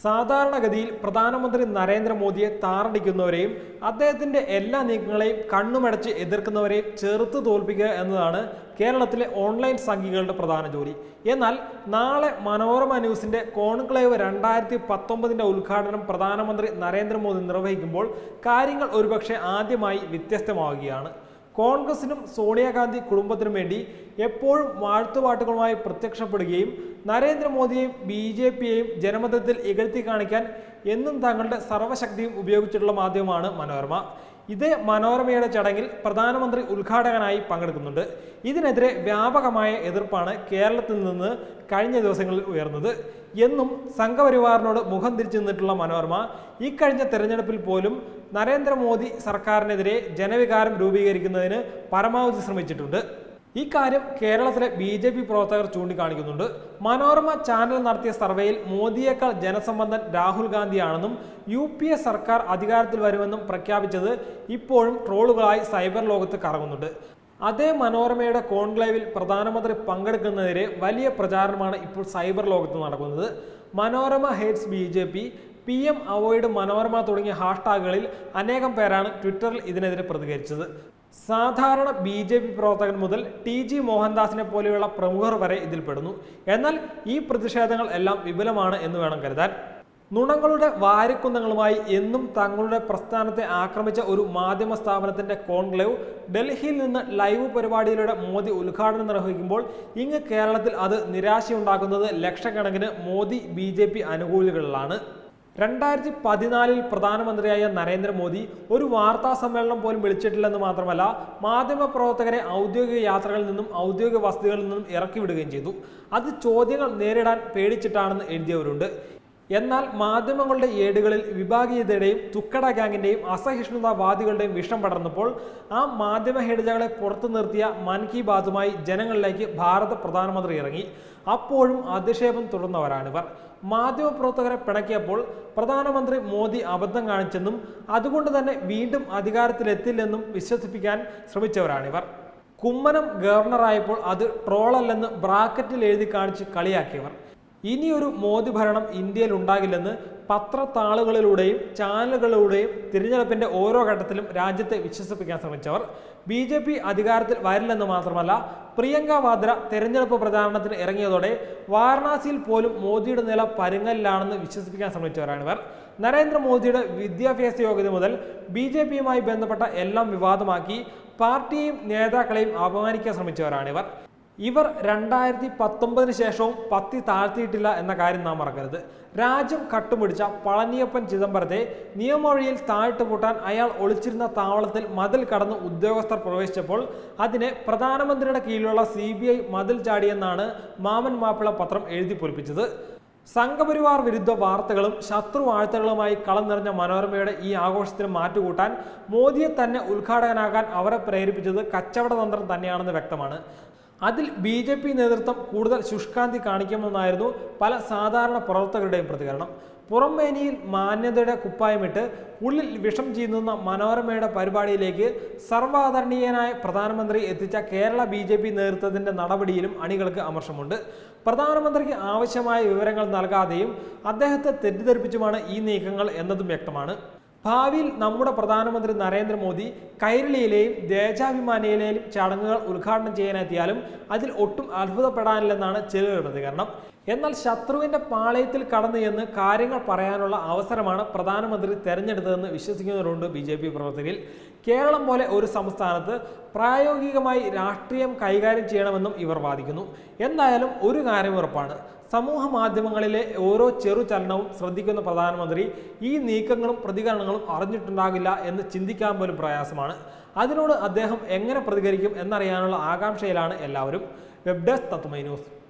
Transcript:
സാധാരണഗതിയിൽ പ്രധാനമന്ത്രി നരേന്ദ്രമോദിയെ താറടിക്കുന്നവരെയും അദ്ദേഹത്തിന്റെ എല്ലാ നീക്കങ്ങളെയും കണ്ണുമടച്ച് എതിർക്കുന്നവരെയും ചെറുത്ത് തോൽപ്പിക്കുക എന്നതാണ് കേരളത്തിലെ ഓൺലൈൻ സംഘികളുടെ പ്രധാന ജോലി എന്നാൽ നാളെ മനോരമ ന്യൂസിന്റെ കോൺക്ലേവ് രണ്ടായിരത്തി പത്തൊമ്പതിന്റെ ഉദ്ഘാടനം പ്രധാനമന്ത്രി നരേന്ദ്രമോദി നിർവഹിക്കുമ്പോൾ കാര്യങ്ങൾ ഒരുപക്ഷെ ആദ്യമായി വ്യത്യസ്തമാവുകയാണ് കോൺഗ്രസിനും സോണിയാഗാന്ധി കുടുംബത്തിനും വേണ്ടി എപ്പോഴും വാഴ്ത്തുപാട്ടുകളുമായി പ്രത്യക്ഷപ്പെടുകയും നരേന്ദ്രമോദിയെയും ബി ജെ പിയെയും ജനമതത്തിൽ ഇകഴ്ത്തി കാണിക്കാൻ എന്നും തങ്ങളുടെ സർവ്വശക്തിയും ഉപയോഗിച്ചിട്ടുള്ള മാധ്യമമാണ് മനോരമ ഇതേ മനോരമയുടെ ചടങ്ങിൽ പ്രധാനമന്ത്രി ഉദ്ഘാടകനായി പങ്കെടുക്കുന്നുണ്ട് ഇതിനെതിരെ വ്യാപകമായ എതിർപ്പാണ് കേരളത്തിൽ നിന്ന് കഴിഞ്ഞ ദിവസങ്ങളിൽ ഉയർന്നത് എന്നും സംഘപരിവാറിനോട് മുഖം തിരിച്ചു നിന്നിട്ടുള്ള മനോരമ ഇക്കഴിഞ്ഞ തെരഞ്ഞെടുപ്പിൽ പോലും നരേന്ദ്രമോദി സർക്കാരിനെതിരെ ജനവികാരം രൂപീകരിക്കുന്നതിന് പരമാവധി ശ്രമിച്ചിട്ടുണ്ട് ഇക്കാര്യം കേരളത്തിലെ ബി ജെ പി പ്രവർത്തകർ ചൂണ്ടിക്കാണിക്കുന്നുണ്ട് മനോരമ ചാനൽ നടത്തിയ സർവേയിൽ മോദിയേക്കാൾ ജനസംബന്ധൻ രാഹുൽ ഗാന്ധിയാണെന്നും യു പി എ സർക്കാർ അധികാരത്തിൽ വരുമെന്നും പ്രഖ്യാപിച്ചത് ഇപ്പോഴും ട്രോളുകളായി സൈബർ ലോകത്ത് കറങ്ങുന്നുണ്ട് അതേ മനോരമയുടെ കോൺക്ലേവിൽ പ്രധാനമന്ത്രി പങ്കെടുക്കുന്നതിരെ വലിയ പ്രചാരണമാണ് ഇപ്പോൾ സൈബർ ലോകത്ത് നടക്കുന്നത് Manorama hates B J P P M avoid Manorama തുടങ്ങിയ ഹാഷ്ടാഗുകളിൽ അനേകം പേരാണ് ട്വിറ്ററിൽ ഇതിനെതിരെ പ്രതികരിച്ചത് സാധാരണ ബി ജെ പി പ്രവർത്തകൻ മുതൽ ടി ജി മോഹൻദാസിനെ പോലെയുള്ള പ്രമുഖർ വരെ ഇതിൽപ്പെടുന്നു എന്നാൽ ഈ പ്രതിഷേധങ്ങൾ എല്ലാം വിപുലമാണ് എന്ന് വേണം കരുതാൻ നുണങ്ങളുടെ വാരിക്കുന്തങ്ങളുമായി എന്നും തങ്ങളുടെ പ്രസ്ഥാനത്തെ ആക്രമിച്ച ഒരു മാധ്യമ സ്ഥാപനത്തിന്റെ കോൺക്ലേവ് ഡൽഹിയിൽ നിന്ന് ലൈവ് പരിപാടിയിലൂടെ മോദി ഉദ്ഘാടനം നിർവഹിക്കുമ്പോൾ ഇങ്ങ് കേരളത്തിൽ അത് നിരാശയുണ്ടാക്കുന്നത് ലക്ഷക്കണക്കിന് മോദി ബി ജെ പി അനുകൂലികളിലാണ് രണ്ടായിരത്തി പതിനാലിൽ പ്രധാനമന്ത്രിയായ നരേന്ദ്രമോദി ഒരു വാർത്താ സമ്മേളനം പോലും വിളിച്ചിട്ടില്ലെന്ന് മാത്രമല്ല മാധ്യമപ്രവർത്തകരെ ഔദ്യോഗിക യാത്രകളിൽ നിന്നും ഔദ്യോഗിക വസതികളിൽ നിന്നും ഇറക്കി വിടുകയും ചെയ്തു അത് ചോദ്യങ്ങൾ നേരിടാൻ പേടിച്ചിട്ടാണെന്ന് എഴുതിയവരുണ്ട് എന്നാൽ മാധ്യമങ്ങളുടെ ഏടുകളിൽ വിഭാഗീയതയുടെയും തുക്കട ഗ്യാങ്ങിന്റെയും അസഹിഷ്ണുതാവാദികളുടെയും വിഷം പടർന്നപ്പോൾ ആ മാധ്യമ ഹേഡുകളെ പുറത്തു നിർത്തിയ മൻ കി ബാത്തുമായി ജനങ്ങളിലേക്ക് ഭാരത പ്രധാനമന്ത്രി ഇറങ്ങി അപ്പോഴും അധിക്ഷേപം തുടർന്നവരാണിവർ മാധ്യമപ്രവർത്തകരെ പിണക്കിയപ്പോൾ പ്രധാനമന്ത്രി മോദി അബദ്ധം കാണിച്ചെന്നും അതുകൊണ്ട് തന്നെ വീണ്ടും അധികാരത്തിലെത്തില്ലെന്നും വിശ്വസിപ്പിക്കാൻ ശ്രമിച്ചവരാണിവർ കുമ്മനം ഗവർണറായപ്പോൾ അത് ട്രോളല്ലെന്ന് ബ്രാക്കറ്റിൽ എഴുതി കാണിച്ച് കളിയാക്കിയവർ ഇനിയൊരു മോദി ഭരണം ഇന്ത്യയിൽ ഉണ്ടാകില്ലെന്ന് പത്രത്താളുകളിലൂടെയും ചാനലുകളിലൂടെയും തിരഞ്ഞെടുപ്പിന്റെ ഓരോ ഘട്ടത്തിലും രാജ്യത്തെ വിശ്വസിപ്പിക്കാൻ ശ്രമിച്ചവർ ബി ജെ പി അധികാരത്തിൽ വരില്ലെന്ന് മാത്രമല്ല പ്രിയങ്ക വാദ്ര തെരഞ്ഞെടുപ്പ് പ്രചാരണത്തിന് ഇറങ്ങിയതോടെ വാരണാസിയിൽ പോലും മോദിയുടെ നില പരുങ്ങലിലാണെന്ന് വിശ്വസിപ്പിക്കാൻ ശ്രമിച്ചവരാണിവർ നരേന്ദ്രമോദിയുടെ വിദ്യാഭ്യാസ യോഗ്യത മുതൽ ബി ജെ പിയുമായി ബന്ധപ്പെട്ട എല്ലാം വിവാദമാക്കി പാർട്ടിയെയും നേതാക്കളെയും അപമാനിക്കാൻ ശ്രമിച്ചവരാണിവർ ഇവർ രണ്ടായിരത്തി പത്തൊമ്പതിന് ശേഷവും പത്തി താഴ്ത്തിയിട്ടില്ല എന്ന കാര്യം നാം മറക്കരുത് രാജ്യം കട്ടുപിടിച്ച പളനിയപ്പൻ ചിദംബരത്തെ നിയമവഴിയിൽ താഴ്ത്തു പൂട്ടാൻ അയാൾ ഒളിച്ചിരുന്ന താവളത്തിൽ മതിൽ കടന്ന് ഉദ്യോഗസ്ഥർ പ്രവേശിച്ചപ്പോൾ അതിനെ പ്രധാനമന്ത്രിയുടെ കീഴിലുള്ള സി മതിൽ ചാടിയെന്നാണ് മാമൻ മാപ്പിള പത്രം എഴുതി പൊലിപ്പിച്ചത് സംഘപരിവാർ വിരുദ്ധ വാർത്തകളും ശത്രു വാഴ്ത്തകളുമായി കളം നിറഞ്ഞ മനോരമയുടെ ഈ ആഘോഷത്തിന് മാറ്റുകൂട്ടാൻ മോദിയെ തന്നെ ഉദ്ഘാടകനാകാൻ അവരെ പ്രേരിപ്പിച്ചത് കച്ചവട തന്ത്രം തന്നെയാണെന്ന് വ്യക്തമാണ് അതിൽ ബി ജെ പി നേതൃത്വം കൂടുതൽ ശുഷ്കാന്തി കാണിക്കുമെന്നായിരുന്നു പല സാധാരണ പ്രവർത്തകരുടെയും പ്രതികരണം പുറംമേനിയിൽ മാന്യതയുടെ കുപ്പായമിട്ട് ഉള്ളിൽ വിഷം ചീന്തുന്ന മനോരമയുടെ പരിപാടിയിലേക്ക് സർവാദരണീയനായ പ്രധാനമന്ത്രി എത്തിച്ച കേരള ബി ജെ പി നേതൃത്വത്തിന്റെ നടപടിയിലും അണികൾക്ക് അമർഷമുണ്ട് പ്രധാനമന്ത്രിക്ക് ആവശ്യമായ വിവരങ്ങൾ നൽകാതെയും അദ്ദേഹത്തെ തെറ്റിദ്ധരിപ്പിച്ചുമാണ് ഈ നീക്കങ്ങൾ എന്നതും വ്യക്തമാണ് ഭാവിയിൽ നമ്മുടെ പ്രധാനമന്ത്രി നരേന്ദ്രമോദി കൈരളിയിലെയും ദേശാഭിമാനിയിലെയും ചടങ്ങുകൾ ഉദ്ഘാടനം ചെയ്യാനെത്തിയാലും അതിൽ ഒട്ടും അത്ഭുതപ്പെടാനില്ലെന്നാണ് ചിലരുടെ പ്രതികരണം എന്നാൽ ശത്രുവിന്റെ പാളയത്തിൽ കടന്നു എന്ന് കാര്യങ്ങൾ പറയാനുള്ള അവസരമാണ് പ്രധാനമന്ത്രി തെരഞ്ഞെടുത്തതെന്ന് വിശ്വസിക്കുന്നവരുണ്ട് ബി ജെ പി പ്രവർത്തകരിൽ കേരളം പോലെ ഒരു സംസ്ഥാനത്ത് പ്രായോഗികമായി രാഷ്ട്രീയം കൈകാര്യം ചെയ്യണമെന്നും ഇവർ വാദിക്കുന്നു എന്തായാലും ഒരു കാര്യം ഉറപ്പാണ് സമൂഹ മാധ്യമങ്ങളിലെ ഓരോ ചെറു ചലനവും ശ്രദ്ധിക്കുന്ന പ്രധാനമന്ത്രി ഈ നീക്കങ്ങളും പ്രതികരണങ്ങളും അറിഞ്ഞിട്ടുണ്ടാകില്ല എന്ന് ചിന്തിക്കാൻ പോലും പ്രയാസമാണ് അതിനോട് അദ്ദേഹം എങ്ങനെ പ്രതികരിക്കും എന്നറിയാനുള്ള ആകാംക്ഷയിലാണ് എല്ലാവരും വെബ് ഡെസ്ക് തത്വമൈ ന്യൂസ്